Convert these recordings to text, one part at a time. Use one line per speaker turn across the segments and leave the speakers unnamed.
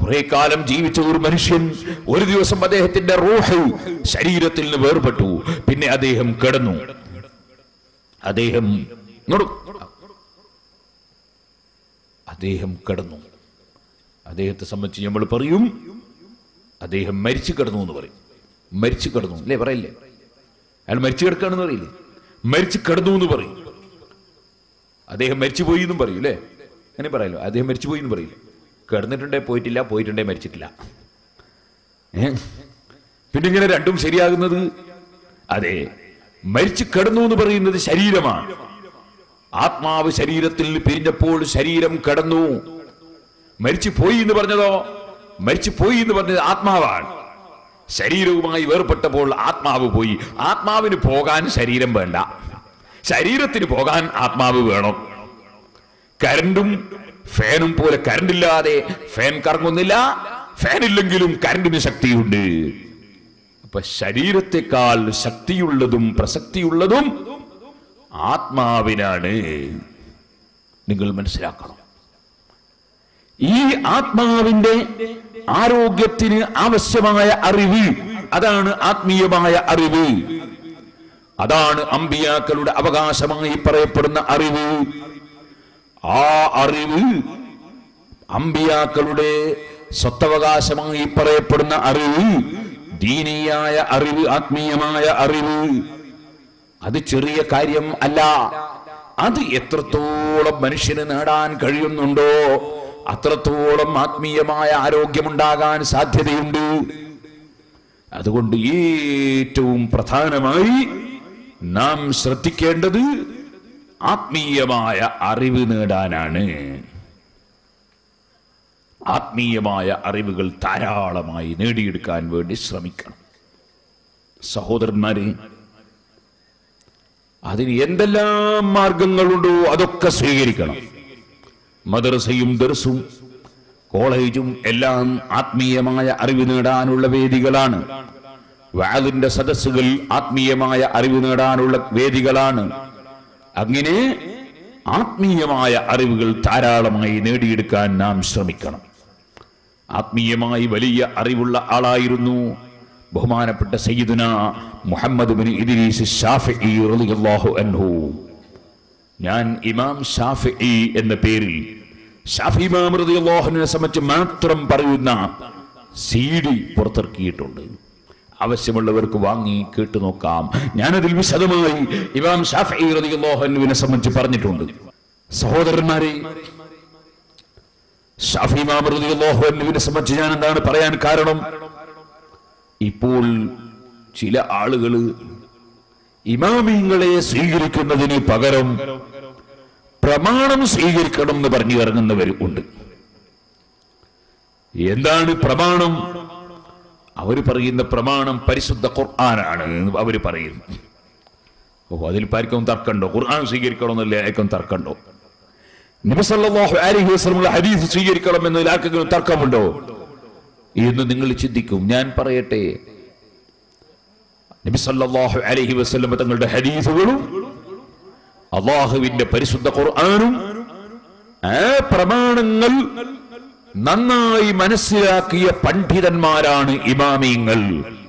കുറെ കാലം ജീവിച്ച ഒരു മനുഷ്യൻ ഒരു ദിവസം അദ്ദേഹത്തിന്റെ റൂഹ് ശരീരത്തിൽ നിന്ന് വേർപെട്ടു പിന്നെ അദ്ദേഹം കിടന്നു അദ്ദേഹം ഇങ്ങോട്ട് അദ്ദേഹം കിടന്നു അദ്ദേഹത്തെ സംബന്ധിച്ച് നമ്മൾ പറയും അദ്ദേഹം മരിച്ചു കിടന്നു എന്ന് പറയും മരിച്ചു കിടന്നു അല്ലേ പറയില്ലേ അയാൾ മരിച്ചു കിടക്കുകയാണെന്ന് പറയില്ലേ മരിച്ചു കിടന്നു എന്ന് പറയും അദ്ദേഹം മരിച്ചു പോയി എന്നും പറയും അല്ലേ അങ്ങനെ പറയല്ലോ അദ്ദേഹം മരിച്ചു പോയി എന്ന് പറയില്ല കിടന്നിട്ടുണ്ടേ പോയിട്ടില്ല പോയിട്ടുണ്ടേ മരിച്ചിട്ടില്ല ഏ? പിന്നെ ഇങ്ങനെ രണ്ടും ശരിയാകുന്നത് അതെ മരിച്ചു കിടന്നു എന്ന് പറയുന്നത് ശരീരമാണ് ആത്മാവ് ശരീരത്തിൽ പിരിഞ്ഞപ്പോൾ ശരീരം കടന്നു മരിച്ചു പോയി എന്ന് പറഞ്ഞതോ മരിച്ചു പോയി എന്ന് പറഞ്ഞത് ആത്മാവാണ് ശരീരവുമായി വേർപെട്ടപ്പോൾ ആത്മാവ് പോയി ആത്മാവിന് പോകാൻ ശരീരം വേണ്ട ശരീരത്തിന് പോകാൻ ആത്മാവ് വേണം കരണ്ടും ഫാനും പോലെ കരണ്ട് ഇല്ലാതെ ഫാൻ കറങ്ങുന്നില്ല ഫാൻ ഇല്ലെങ്കിലും കരണ്ടിന് ശക്തിയുണ്ട് അപ്പൊ ശരീരത്തെക്കാൾ ശക്തിയുള്ളതും പ്രസക്തിയുള്ളതും ആത്മാവിനാണ് നിങ്ങൾ മനസ്സിലാക്കണം ഈ ആത്മാവിന്റെ ആരോഗ്യത്തിന് ആവശ്യമായ അറിവ് അതാണ് ആത്മീയമായ അറിവ് അതാണ് അമ്പിയാക്കളുടെ അവകാശമായി പറയപ്പെടുന്ന അറിവ് ആ അറിവ് അമ്പിയാക്കളുടെ സ്വത്തവകാശമായി പറയപ്പെടുന്ന അറിവ് ദീനീയായ അറിവ് ആത്മീയമായ അറിവ് അത് ചെറിയ കാര്യം അല്ല അത് എത്രത്തോളം മനുഷ്യന് നേടാൻ കഴിയുന്നുണ്ടോ അത്രത്തോളം ആത്മീയമായ ആരോഗ്യമുണ്ടാകാൻ സാധ്യതയുണ്ട് അതുകൊണ്ട് ഏറ്റവും പ്രധാനമായി നാം ശ്രദ്ധിക്കേണ്ടത് ആത്മീയമായ അറിവ് നേടാനാണ് ആത്മീയമായ അറിവുകൾ ധാരാളമായി നേടിയെടുക്കാൻ വേണ്ടി ശ്രമിക്കണം സഹോദരന്മാരെ അതിന് എന്തെല്ലാം മാർഗങ്ങളുണ്ടോ അതൊക്കെ സ്വീകരിക്കണം മദ്രസയും ദർസും കോളേജും എല്ലാം ആത്മീയമായ അറിവ് നേടാനുള്ള വേദികളാണ് വാലിന്റെ സദസ്സുകൾ ആത്മീയമായ അറിവ് നേടാനുള്ള വേദികളാണ് അങ്ങനെ ആത്മീയമായ അറിവുകൾ ധാരാളമായി നേടിയെടുക്കാൻ നാം ശ്രമിക്കണം ആത്മീയമായി വലിയ അറിവുള്ള ആളായിരുന്നു ബഹുമാനപ്പെട്ട സയ്യിദുന മുഹമ്മദ് ബിൻ ഇദ്രീസ് ഷാഫിഈ റളിയല്ലാഹു അൻഹു ഞാൻ ഇമാം ഷാഫിഈ എന്ന പേരിൽ ഷാഫി ഇമാം റളിയല്ലാഹുവിനെ സംബന്ധിച്ച് മാത്രം പറയുന്ന സി ഡി പുറത്തിറക്കിയിട്ടുണ്ട് ആവശ്യമുള്ളവർക്ക് വാങ്ങി കേട്ടു നോക്കാം ഞാനതിൽ വിശദമായി ഇമാം ഷാഫി റളിയല്ലാഹുവിനെ സംബന്ധിച്ച് പറഞ്ഞിട്ടുണ്ട് സഹോദരന്മാരെ ഷാഫി ഇമാം റളിയല്ലാഹുവിനെ സംബന്ധിച്ച് ഞാൻ എന്താണ് പറയാൻ കാരണം ഇപ്പോൾ ചില ആളുകൾ ഇമാമിങ്ങളെ സ്വീകരിക്കുന്നതിന് പകരം പ്രമാണം സ്വീകരിക്കണം എന്ന് പറഞ്ഞു ഇറങ്ങുന്നവർ ഉണ്ട് എന്താണ് പ്രമാണം അവർ പറയുന്ന പ്രമാണം പരിശുദ്ധ ഖുർആനാണ് എന്ന് അവർ പറയുന്നു ഓ അതിൽ ആർക്കും തർക്കണ്ടോ ഖുർആൻ സ്വീകരിക്കണമെന്നല്ല ആർക്കും തർക്കണ്ടോ നബിസല്ലാഹു അലൈഹി വസല്ലമയുടെ ഹദീസ് സ്വീകരിക്കണം എന്നതിൽ ആർക്കെങ്കിലും തർക്കമുണ്ടോ എന്ന് നിങ്ങൾ ചിന്തിക്കും ഞാൻ പറയട്ടെ നബി സല്ലല്ലാഹു അലൈഹി വസല്ലം തങ്ങളുടെ ഹദീസുകളും അള്ളാഹുവിന്റെ പരിശുദ്ധ ഖുർആനും ആ പ്രമാണങ്ങൾ നന്നായി മനസ്സിലാക്കിയ പണ്ഡിതന്മാരാണ് ഇമാമിയങ്ങൾ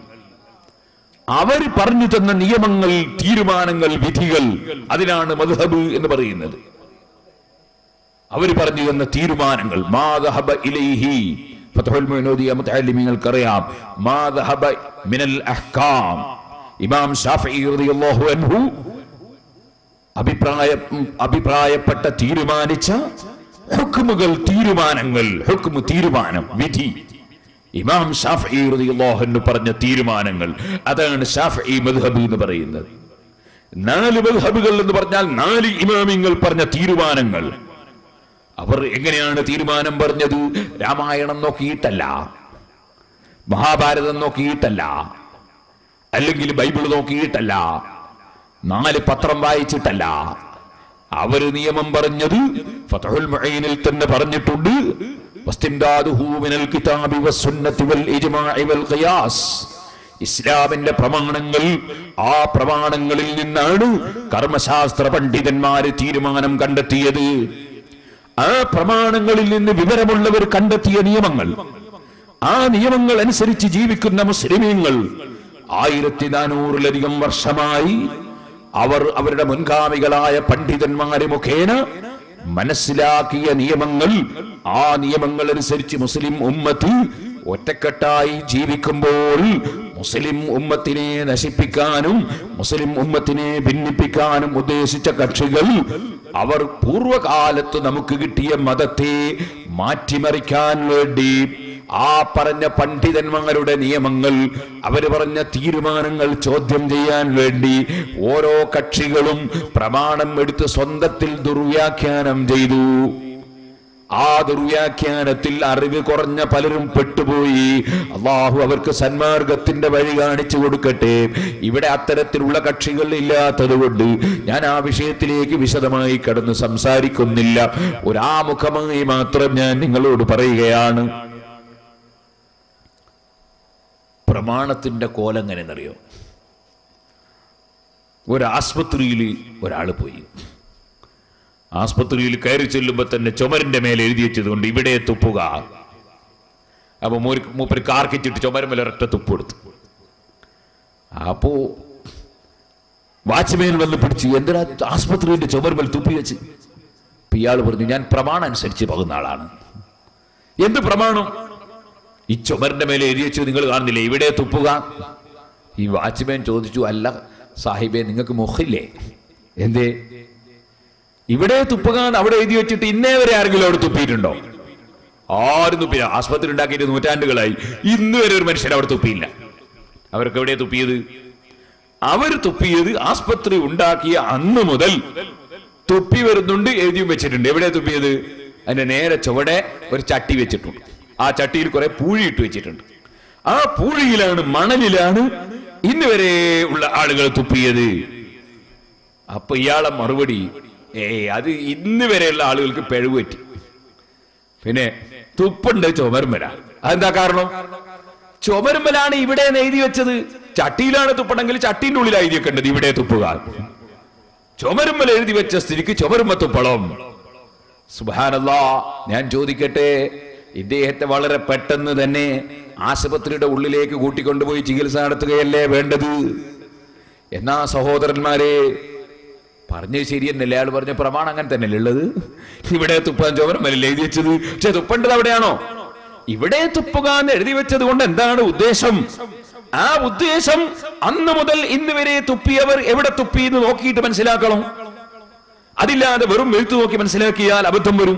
അവർ പറഞ്ഞു തന്ന നിയമങ്ങൾ തീരുമാനങ്ങൾ വിധികൾ അതിനാണ് മദ്ഹബ് എന്ന് പറയുന്നത് അവർ പറഞ്ഞു തന്ന തീരുമാനങ്ങൾ മാദഹബ ഇലൈഹി ഫത്ഹുൽ മുനൂദിയ മുതഅല്ലിമീങ്ങൾക്കറിയാം മാദഹബ മിനൽ അഹ്കാം ഇമാം ഷാഫിഈ റളിയല്ലാഹു അൻഹു അഭിപ്രായ അഭിപ്രായപ്പെട്ട തീരുമാനിച്ച ഹുക്മുകൾ തീരുമാനങ്ങൾ ഹുക്മു തീരുമാനം വിധി ഇമാം ഷാഫി റളിയല്ലാഹു അൻഹു പറഞ്ഞ തീരുമാനങ്ങൾ അതാണ് ഷാഫി മദ്ഹബ് എന്ന് പറയുന്നത് നാല് മദ്ഹബുകൾ എന്ന് പറഞ്ഞാൽ നാല് ഇമാമിങ്ങൾ പറഞ്ഞ തീരുമാനങ്ങൾ അവർ എങ്ങനെയാണ് തീരുമാനം പറഞ്ഞത് രാമായണം നോക്കിയിട്ടല്ല മഹാഭാരതം നോക്കിയിട്ടല്ല അല്ലെങ്കിൽ ബൈബിൾ നോക്കിയിട്ടല്ല നാല് പത്രം വായിച്ചിട്ടല്ല അവര് നിയമം പറഞ്ഞത് ഫതഹുൽ മുഈനിൽ തന്നെ പറഞ്ഞിട്ടുണ്ട് വസ്തിംദാദുഹു മിനൽ കിതാബി വസ്സുന്നത്തി വൽ ഇജ്മാഇ വൽ ഖിയാസ് ഇസ്ലാമിന്റെ പ്രമാണങ്ങൾ ആ പ്രമാണങ്ങളിൽ നിന്നാണ് കർമ്മശാസ്ത്ര പണ്ഡിതന്മാര് തീരുമാനം കണ്ടെത്തിയത് ആ പ്രമാണങ്ങളിൽ നിന്ന് വിവരമുള്ളവർ കണ്ടെത്തിയ നിയമങ്ങൾ ആ നിയമങ്ങൾ അനുസരിച്ച് ജീവിക്കുന്ന മുസ്ലിമീങ്ങൾ ആയിരത്തി നാനൂറിലധികം വർഷമായി അവർ അവരുടെ മുൻഗാമികളായ പണ്ഡിതന്മാരെ മുഖേന മനസ്സിലാക്കിയ നിയമങ്ങൾ ആ നിയമങ്ങൾ അനുസരിച്ച് മുസ്ലിം ഉമ്മത്ത് ഒറ്റക്കെട്ടായി ജീവിക്കുമ്പോൾ മുസ്ലിം ഉമ്മത്തിനെ നശിപ്പിക്കാനും മുസ്ലിം ഉമ്മത്തിനെ ഭിന്നിപ്പിക്കാനും ഉദ്ദേശിച്ച കക്ഷികൾ അവർ പൂർവകാലത്ത് നമുക്ക് കിട്ടിയ മതത്തെ മാറ്റിമറിക്കാൻ വേണ്ടി ആ പറഞ്ഞ പണ്ഡിതന്മാരുടെ നിയമങ്ങൾ അവര് പറഞ്ഞ തീരുമാനങ്ങൾ ചോദ്യം ചെയ്യാൻ വേണ്ടി ഓരോ കക്ഷികളും പ്രമാണം എടുത്ത് സ്വന്തത്തിൽ ദുർവ്യാഖ്യാനം ചെയ്തു ആ ദുർവ്യാഖ്യാനത്തിൽ അറിവ് കുറഞ്ഞ പലരും പെട്ടുപോയി അള്ളാഹു അവർക്ക് സന്മാർഗത്തിന്റെ വഴി കാണിച്ചു കൊടുക്കട്ടെ ഇവിടെ അത്തരത്തിലുള്ള കക്ഷികൾ ഇല്ലാത്തത് കൊണ്ട് ഞാൻ ആ വിഷയത്തിലേക്ക് വിശദമായി കടന്ന് സംസാരിക്കുന്നില്ല ഒരാമുഖമായി മാത്രം ഞാൻ നിങ്ങളോട് പറയുകയാണ് പ്രമാണത്തിന്റെ കോലെങ്ങനെന്നറിയോ ഒരു ആസ്പത്രിയിൽ ഒരാൾ പോയി ആസ്പത്രിയിൽ കയറി ചെല്ലുമ്പോ തന്നെ ചുമരിന്റെ മേലെ എഴുതി വെച്ചതുകൊണ്ട് ഇവിടെ തുപ്പുക അപ്പൊ മൂരി- മൂപ്പര് കാർക്കിച്ചിട്ട് ചുമരമേലെ ഒരൊറ്റ തുപ്പ് കൊടുത്തു അപ്പോ വാച്ച്മാൻ വന്ന് പിടിച്ചു എന്തിനാ ആസ്പത്രിയുടെ ചുമരുമേൽ തുപ്പി വെച്ച് അപ്പൊ ഇയാൾ പറഞ്ഞു ഞാൻ പ്രമാണം അനുസരിച്ച് പോകുന്ന ആളാണ് എന്ത് പ്രമാണം ഈ ചുമരിന്റെ മേലെ എഴുതി വെച്ച് നിങ്ങൾ കാണുന്നില്ലേ ഇവിടെ തുപ്പുക ഈ വാച്ച്മാൻ ചോദിച്ചു അല്ല സാഹിബെ നിങ്ങൾക്ക് മുഖില്ലേ എന്തേ ഇവിടെ തുപ്പുക എന്ന് അവിടെ എഴുതി വെച്ചിട്ട് ഇന്നേ വരെ ആരെങ്കിലും അവിടെ തുപ്പിയിട്ടുണ്ടോ ആരും തുപ്പില്ല ആസ്പത്രി ഉണ്ടാക്കിയിട്ട് നൂറ്റാണ്ടുകളായി ഇന്ന് വരെ ഒരു മനുഷ്യൻ അവിടെ തുപ്പിയില്ല അവർക്ക് എവിടെ തുപ്പിയത് അവർ തുപ്പിയത് ആസ്പത്രി ഉണ്ടാക്കിയ അന്ന് മുതൽ തുപ്പി വരുന്നുണ്ട് എഴുതിയും വെച്ചിട്ടുണ്ട് എവിടെ തുപ്പിയത് അതിന്റെ നേരെ ചുവടെ ഒരു ചട്ടി വെച്ചിട്ടുണ്ട് ആ ചട്ടിയിൽ കുറെ പൂഴി ഇട്ട് വെച്ചിട്ടുണ്ട് ആ പൂഴിയിലാണ് മണലിലാണ് ഇന്ന് വരെ ഉള്ള ആളുകൾ തുപ്പിയത് അപ്പൊ ഇയാളെ മറുപടി ഏയ് അത് ഇന്ന് വരെയുള്ള ആളുകൾക്ക് പിഴവ് പറ്റി പിന്നെ തുപ്പുണ്ട് ചുമരുമല അതെന്താ കാരണം ചുമരുമലാണ് ഇവിടെ എഴുതി വെച്ചത് ചട്ടിയിലാണ് തുപ്പണമെങ്കിൽ ചട്ടീന്റെ ഉള്ളിൽ എഴുതി വെക്കേണ്ടത് ഇവിടെ തുപ്പുക ചുമരുമ്മൽ എഴുതി വെച്ച സ്ഥിതിക്ക് ചുമരുമ്മ തുപ്പളം സുബാനല്ലാ ഞാൻ ചോദിക്കട്ടെ ഇദ്ദേഹത്തെ വളരെ പെട്ടെന്ന് തന്നെ ആശുപത്രിയുടെ ഉള്ളിലേക്ക് കൂട്ടിക്കൊണ്ടുപോയി ചികിത്സ നടത്തുകയല്ലേ വേണ്ടത് എന്നാ സഹോദരന്മാരെ പറഞ്ഞത് ശരി എന്നല്ലേ അയാൾ പറഞ്ഞ പ്രമാണം അങ്ങനെ തന്നെയല്ലേ ഉള്ളത് ഇവിടെ തുപ്പാൻ ചോമരമല്ലേ എഴുതി വെച്ചത് പക്ഷെ തുപ്പേണ്ടത് അവിടെയാണോ ഇവിടെ തുപ്പുക എന്ന് എഴുതി വെച്ചത് കൊണ്ട് എന്താണ് ഉദ്ദേശം ആ ഉദ്ദേശം അന്ന് മുതൽ ഇന്ന് വരെ തുപ്പിയവർ എവിടെ തുപ്പി എന്ന് നോക്കിയിട്ട് മനസ്സിലാക്കണം അതില്ലാതെ വെറും എഴുത്തു നോക്കി മനസ്സിലാക്കിയാൽ അബദ്ധം വരും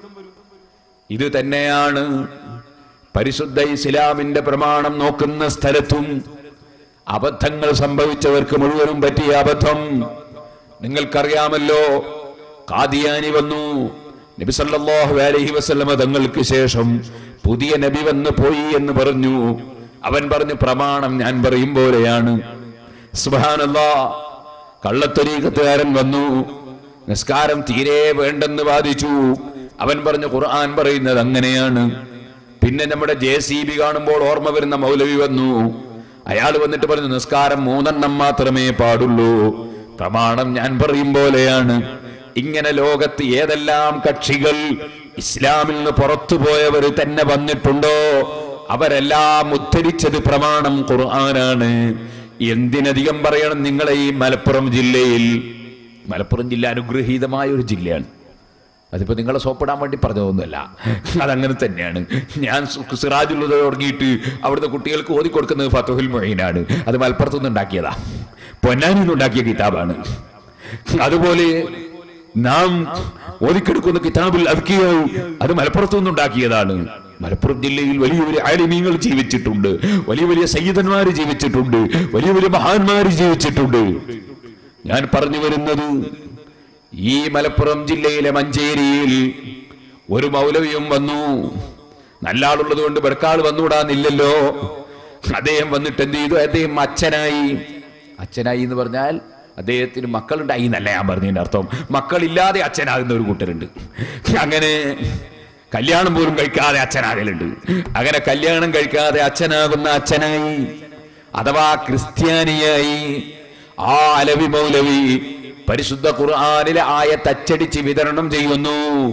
ഇത് തന്നെയാണ് പരിശുദ്ധ ഇസ്ലാമിന്റെ പ്രമാണം നോക്കുന്ന സ്ഥലത്തും അബദ്ധങ്ങൾ സംഭവിച്ചവർക്ക് മുഴുവനും പറ്റിയ അബദ്ധം നിങ്ങൾക്കറിയാമല്ലോ കാദിയാനി വന്നു നബി സല്ലല്ലാഹു അലൈഹി വസല്ലമ തങ്ങൾക്ക് ശേഷം പുതിയ നബി വന്ന് പോയി എന്ന് പറഞ്ഞു അവൻ പറഞ്ഞു പ്രമാണം ഞാൻ പറയും പോലെയാണ് സുബ്ഹാനല്ലാ കള്ളത്തൊരീകത്തുകാരൻ വന്നു നിസ്കാരം തീരെ വേണ്ടെന്ന് വാദിച്ചു അവൻ പറഞ്ഞു ഖുർആൻ പറയുന്നത് അങ്ങനെയാണ് പിന്നെ നമ്മുടെ ജെ സി ബി കാണുമ്പോൾ ഓർമ്മ വരുന്ന മൗലവി വന്നു അയാൾ വന്നിട്ട് പറഞ്ഞു നിസ്കാരം മൂന്നെണ്ണം മാത്രമേ പാടുള്ളൂ പ്രമാണം ഞാൻ പറയും പോലെയാണ് ഇങ്ങനെ ലോകത്ത് ഏതെല്ലാം കക്ഷികൾ ഇസ്ലാമിൽ നിന്ന് പുറത്തു പോയവർ തന്നെ വന്നിട്ടുണ്ടോ അവരെല്ലാം ഉദ്ധരിച്ചത് പ്രമാണം ഖുർആനാണ് എന്തിനധികം പറയണം നിങ്ങളെ ഈ മലപ്പുറം ജില്ലയിൽ മലപ്പുറം ജില്ല അനുഗ്രഹീതമായ ഒരു ജില്ലയാണ് അതിപ്പോ നിങ്ങളെ സോപ്പിടാൻ വേണ്ടി പറഞ്ഞതൊന്നുമല്ല അതങ്ങനെ തന്നെയാണ് ഞാൻ സു- സിറാജുള്ളത് തുടങ്ങിയിട്ട് അവിടുത്തെ കുട്ടികൾക്ക് ഓതി കൊടുക്കുന്നത് ഫത്തുഹുൽ മൊഹീനാണ് അത് മലപ്പുറത്തുനിന്ന് ഉണ്ടാക്കിയതാ പൊന്നാനിൽ നിന്ന് ഉണ്ടാക്കിയ കിതാബാണ് അതുപോലെ നാം ഓതിക്കെടുക്കുന്ന കിതാബിൽ അദ്കിയാവ് അത് മലപ്പുറത്തു നിന്നുണ്ടാക്കിയതാണ് മലപ്പുറം ജില്ലയിൽ വലിയ വലിയ ആലിമീങ്ങൾ ജീവിച്ചിട്ടുണ്ട് വലിയ വലിയ സയ്യിദന്മാര് ജീവിച്ചിട്ടുണ്ട് വലിയ വലിയ മഹാന്മാര് ജീവിച്ചിട്ടുണ്ട് ഞാൻ പറഞ്ഞു വരുന്നത് ഈ മലപ്പുറം ജില്ലയിലെ മഞ്ചേരിയിൽ ഒരു മൗലവിയും വന്നു നല്ല ആളുള്ളത് കൊണ്ട് വെടക്കാൾ വന്നുകൂടാന്നില്ലല്ലോ അദ്ദേഹം വന്നിട്ട് എന്ത് ചെയ്തു അദ്ദേഹം അച്ഛനായി അച്ഛനായി എന്ന് പറഞ്ഞാൽ അദ്ദേഹത്തിന് മക്കളുണ്ടായി എന്നല്ല ഞാൻ പറഞ്ഞതിന്റെ അർത്ഥം മക്കളില്ലാതെ അച്ഛനാകുന്ന ഒരു കൂട്ടരുണ്ട് അങ്ങനെ കല്യാണം പോലും കഴിക്കാതെ അച്ഛനാകലുണ്ട് അങ്ങനെ കല്യാണം കഴിക്കാതെ അച്ഛനാകുന്ന അച്ഛനായി അഥവാ ക്രിസ്ത്യാനിയായി ആ അലവി മൗലവി പരിശുദ്ധ ഖുർആാനിലെ ആയ തച്ചടിച്ച് വിതരണം ചെയ്യുന്നു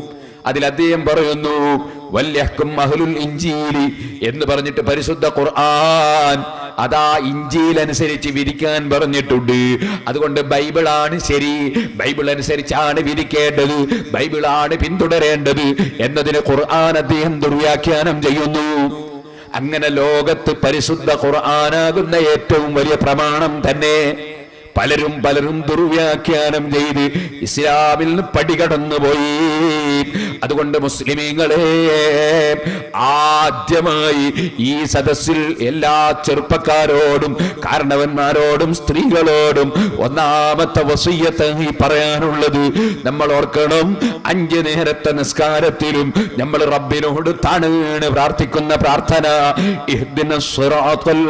അതിൽ അദ്ദേഹം പറയുന്നു വല്യഹ്കും അഹ്ലുൽ ഇഞ്ചീലി എന്ന് പറഞ്ഞിട്ട് പരിശുദ്ധ ഖുർആൻ അതാ ഇഞ്ചിയിൽ അനുസരിച്ച് വിരിക്കാൻ പറഞ്ഞിട്ടുണ്ട് അതുകൊണ്ട് ബൈബിളാണ് ശരി ബൈബിൾ അനുസരിച്ചാണ് വിരിക്കേണ്ടത് ബൈബിളാണ് പിന്തുടരേണ്ടത് എന്നതിന് ഖുർആൻ അദ്ദേഹം ദുർവ്യാഖ്യാനം ചെയ്യുന്നു അങ്ങനെ ലോകത്ത് പരിശുദ്ധ ഖുർആനാകുന്ന ഏറ്റവും വലിയ പ്രമാണം തന്നെ പലരും പലരും ദുർവ്യാഖ്യാനം ചെയ്ത് ഇസ്ലാമിൽ നിന്ന് പടികടന്നു പോയി അതുകൊണ്ട് മുസ്ലിമീങ്ങളെ ആദ്യമായി ഈ സദസ്സിൽ എല്ലാ ചെറുപ്പക്കാരോടും കാരണവന്മാരോടും സ്ത്രീകളോടും ഒന്നാമത്തെ വസീയത്ത് ഈ പറയാനുള്ളത് നമ്മൾ ഓർക്കണം അഞ്ച് നേരത്തെ നിസ്കാരത്തിലും നമ്മൾ റബ്ബിനോട് തണുവീണ് പ്രാർത്ഥിക്കുന്ന പ്രാർത്ഥന ഇഹ്ദിന സിറാത്തൽ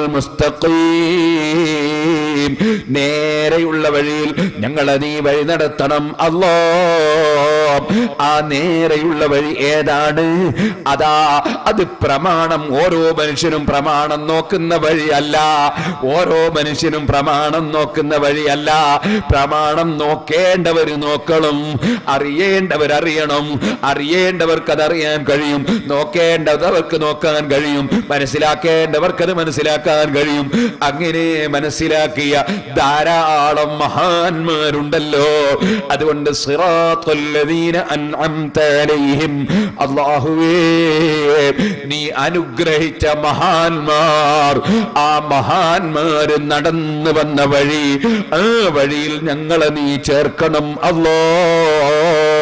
മുസ്തഖീം നേരെയുള്ള വഴിയിൽ ഞങ്ങളെ നീ വഴി നടത്തണം അല്ലോ ആ നേരെയുള്ള വഴി ഏതാണ് അതാ അത് പ്രമാണം ഓരോ മനുഷ്യനും പ്രമാണം നോക്കുന്ന വഴിയല്ല ഓരോ മനുഷ്യനും പ്രമാണം നോക്കുന്ന വഴിയല്ല പ്രമാണം നോക്കേണ്ടവർ നോക്കണം അറിയേണ്ടവർ അറിയണം അറിയേണ്ടവർക്ക് അതറിയാൻ കഴിയും നോക്കേണ്ടവർക്ക് നോക്കാൻ കഴിയും മനസ്സിലാക്കേണ്ടവർക്ക് അത് മനസ്സിലാക്കാൻ കഴിയും അങ്ങനെ മനസ്സിലാക്കിയ ധാരാളം മഹാന്മാരുണ്ടല്ലോ അതുകൊണ്ട് സിറാത്തുല്ലദീന അൻഅംത അലൈഹിം അല്ലാഹുവേ നീ അനുഗ്രഹിച്ച മഹാന്മാർ ആ മഹാന്മാര് നടന്നു വന്ന വഴി ആ വഴിയിൽ ഞങ്ങളെ നീ ചേർക്കണം അല്ലോ